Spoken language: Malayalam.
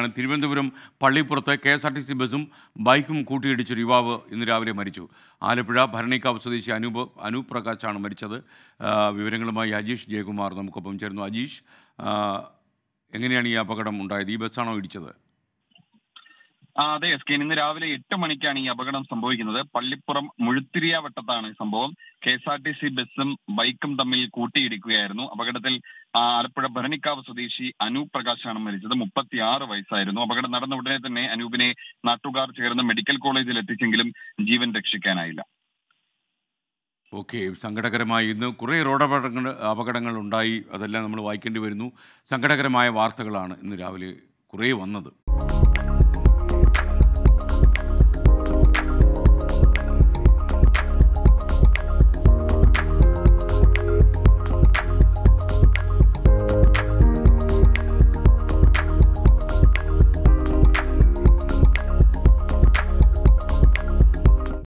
വാർത്തയാണ് തിരുവനന്തപുരം പള്ളിപ്പുറത്ത് K S R T C ബസ്സും ബൈക്കും കൂട്ടിയിടിച്ചൊരു യുവാവ് ഇന്ന് രാവിലെ മരിച്ചു ആലപ്പുഴ ഭരണിക്കാവ് സ്വദേശി അനൂപ് അനൂപ് പ്രകാശാണ് മരിച്ചത് ആ, വിവരങ്ങളുമായി അജീഷ് ജയകുമാർ നമുക്കൊപ്പം ചേർന്നു അജീഷ് ആ, എങ്ങനെയാണ് ഈ അപകടം ഉണ്ടായത് ഈ ബസ്സാണോ ഇടിച്ചത് ആ, അതെ എസ് കെ ഇന്ന് രാവിലെ എട്ട് മണിക്കാണ് ഈ അപകടം സംഭവിക്കുന്നത് പള്ളിപ്പുറം മുഴുത്തിരിയാവട്ടത്താണ് ഈ സംഭവം K S R T C ബസ്സും ബൈക്കും തമ്മിൽ കൂട്ടിയിടിക്കുകയായിരുന്നു അപകടത്തിൽ ആ, ആലപ്പുഴ ഭരണിക്കാവ് സ്വദേശി അനൂപ് പ്രകാശാണ് മരിച്ചത് മുപ്പത്തിയാറ് വയസ്സായിരുന്നു അപകടം നടന്ന ഉടനെ തന്നെ അനൂപിനെ നാട്ടുകാർ ചേർന്ന് മെഡിക്കൽ കോളേജിൽ എത്തിച്ചെങ്കിലും ജീവൻ രക്ഷിക്കാനായില്ല ഓക്കെ സങ്കടകരമായി ഇന്ന് കുറേ റോഡ് അപകടങ്ങൾ അപകടങ്ങൾ ഉണ്ടായി അതെല്ലാം നമ്മൾ വായിക്കേണ്ടി വരുന്നു സങ്കടകരമായ വാർത്തകളാണ് ഇന്ന് രാവിലെ കുറേ വന്നത്